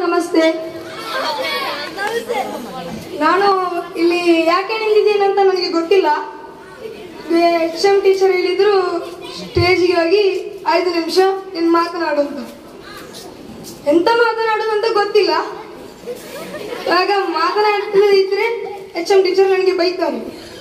ನಮಸ್ತೆ ನಾನು ಇಲ್ಲಿ ಯಾಕೆ ನಿಂತಿದ್ದೇನೆ ಅಂತ ನನಗೆ ಗೊತ್ತಿಲ್ಲ ಎಚ್ ಎಂ ಟೀಚರ್ ಹೇಳಿದ್ರು ಸ್ಟೇಜಿಗೆ ಹೋಗಿ ಐದು ನಿಮಿಷ ನೀನು ಮಾತನಾಡು ಅಂತ ಎಂತ ಮಾತನಾಡೋದು ಅಂತ ಗೊತ್ತಿಲ್ಲ ಆಗ ಮಾತನಾಡ್ತಿದ್ರೆ ಎಚ್ ಎಂ ಟೀಚರ್ ನನಗೆ ಬೈತಾರೆ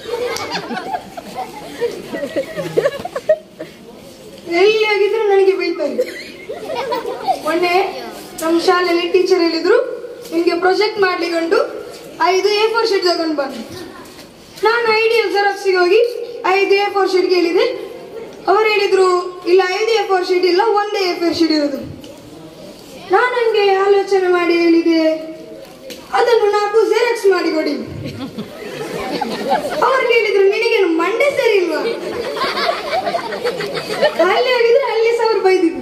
ಎಲ್ಲಿ ಹೋಗಿದ್ರು ನನಗೆ ಬೈತಾರೆ ಮೊನ್ನೆ ನಮ್ಮ ಶಾಲೆಯಲ್ಲಿ ಟೀಚರ್ ಹೇಳಿದ್ರು ನಿಮಗೆ ಪ್ರೊಜೆಕ್ಟ್ ಮಾಡ್ಲಿಕ್ಕುಂಟು ಐದು ಎ ಫೋರ್ ಶೀಟ್ ತಗೊಂಡು ಬನ್ನಿ ನಾನು ಐಡಿಯಲ್ ಜೆರಾಕ್ಸಿಗೆ ಹೋಗಿ ಐದು ಎ ಫೋರ್ ಶೀಟ್ ಹೇಳಿದೆ ಅವರು ಹೇಳಿದ್ರು ಇಲ್ಲ ಐದು ಎ ಫೋರ್ ಶೀಟ್ ಇಲ್ಲ ಒಂದೇ ಎ ಫೋರ್ ಶೀಟ್ ಇರೋದು ನಾನು ಹಂಗೆ ಆಲೋಚನೆ ಮಾಡಿ ಹೇಳಿದೆ ಅದನ್ನು ನಾಲ್ಕು ಜೆರಾಕ್ಸ್ ಮಾಡಿ ಕೊಡಿ ಅವ್ರು ಕೇಳಿದ್ರು ನಿನಗೇನು ಮಂಡೆ ಸರಿ ಇಲ್ವಾ ಅಲ್ಲಿ ಹೋಗಿದ್ರೆ ಅಲ್ಲಿ ಸಹ ಅವ್ರು ಬೈದಿದ್ರು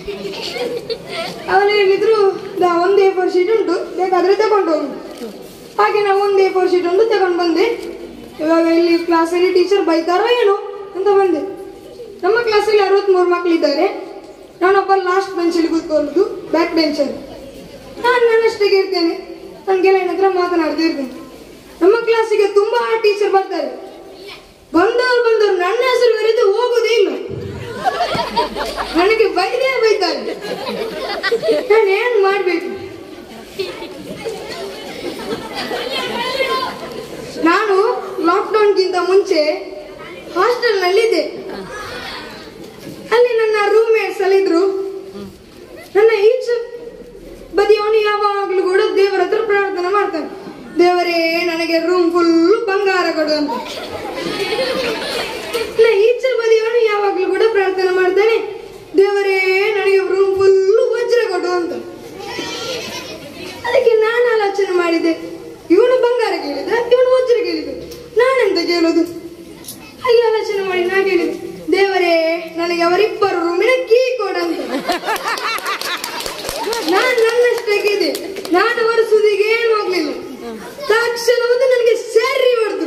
ಅವನು ಹೇಳಿದ್ರು "ದಾ, ಒಂದು ಎ ಫೋರ್ ಶೀಟ್ ಉಂಟು ಬೇಕಾದ್ರೆ ತಗೊಂಡು ಹೋಗು ಹಾಗೆ ನಾವು ಒಂದು ಎ ಫೋರ್ ಶೀಟ್ ಉಂಟು ತಗೊಂಡು ಬಂದೆ ಇವಾಗ ಇಲ್ಲಿ ಕ್ಲಾಸಲ್ಲಿ ಟೀಚರ್ ಬೈತಾರೋ ಏನೋ ಅಂತ ಬಂದೆ ನಮ್ಮ ಕ್ಲಾಸಲ್ಲಿ ಅರವತ್ಮೂರು ಮಕ್ಕಳಿದ್ದಾರೆ ನಾನೊಬ್ಬ ಲಾಸ್ಟ್ ಬೆಂಚಲ್ಲಿ ಕೂತ್ಕೊಳ್ಳೋದು ಬ್ಯಾಕ್ ಬೆಂಚಲ್ಲಿ ನಾನು ನನ್ನಷ್ಟಕ್ಕೆ ಇರ್ತೇನೆ ನನ್ನ ಗೆಳೆಯನ ಹತ್ರ ಮಾತನಾಡ್ತಾ ಇರ್ತೇನೆ ನಮ್ಮ ಕ್ಲಾಸಿಗೆ ತುಂಬಾ ಟೀಚರ್ ಬರ್ತಾರೆ ಬಂದವರು ಬಂದವರು ನನ್ನ ಹೆಸರು ಬರೆದು ಹೋಗುದೇ ಇಲ್ಲ ನನಗೆ ಬೈದೇ ಬೈತಾರೆ ನಾನು ಏನ್ ಮಾಡ್ಬೇಕು ನಾನು ಲಾಕ್ಡೌನ್ಗಿಂತ ಮುಂಚೆ ಹಾಸ್ಟೆಲ್ನಲ್ಲಿದ್ದೆ ಅಲ್ಲಿ ನನ್ನ ರೂಮ್ಮೇಟ್ಸ್ ಅಲ್ಲಿದ್ರು ನನ್ನ ಈಚೆ ಬದಿಯವನು ಯಾವಾಗಲೂ ಕೂಡ ದೇವರ ಹತ್ರ ಪ್ರಾರ್ಥನೆ ಮಾಡ್ತಾನೆ ದೇವರೇ ನನಗೆ ರೂಮ್ ಫುಲ್ ಬಂಗಾರ ಕೊಡು ಅಂತ ನಾ ಈಚೆ ಬದಿಯವನು ಯಾವಾಗಲೂ ಕೂಡ ಪ್ರಾರ್ಥನೆ ಮಾಡ್ತಾನೆ ದೇವರೇ ನನಗೆ ರೂಮ್ ಫುಲ್ ವಜ್ರ ಕೊಡು ಅಂತ ಅದಕ್ಕೆ ನಾನು ಆಲೋಚನೆ ಮಾಡಿದೆ ಇವನು ಬಂಗಾರ ಕೇಳಿದ ಇವನು ವಜ್ರ ಕೇಳಿದ ನಾನೆಂತ ಕೇಳೋದು ಹಾಗೆ ಆಲೋಚನೆ ಮಾಡಿ ನಾ ಕೇಳಿದೆ ದೇವರೇ ನನಗೆ ಅವರಿಬ್ಬರು ರೂಮಿನ ಕೀ ಕೊಡಂತ ನಾನು ನನ್ನಷ್ಟಕ್ಕಿದೆ ನಾನು ಅವರ ಸುದಿಗೆ ಏನು ಹೋಗ್ಲಿಲ್ಲ ತಕ್ಷಣ ಒಂದು ನನಗೆ ಸರಿ ಹೊಡೆದು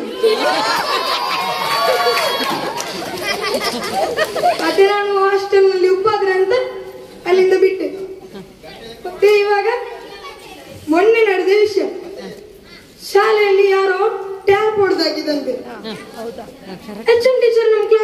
ಮತ್ತೆ ನಾನು ಹಾಸ್ಟೆಲ್ನಲ್ಲಿ ಉಪಾದ್ರ ಅಂತ ಅಲ್ಲಿಂದ ಬಿಟ್ಟೆ ಮತ್ತೆ ಇವಾಗ ಮೊನ್ನೆ ನಡೆದ ವಿಷಯ ಶಾಲೆಯಲ್ಲಿ ಯಾರೋ ಟ್ಯಾಪ್ ಹೊಡೆದಾಕಿದಂತೆ ಎಚ್ ಎಂ ಟೀಚರ್ ನಮ್ಮ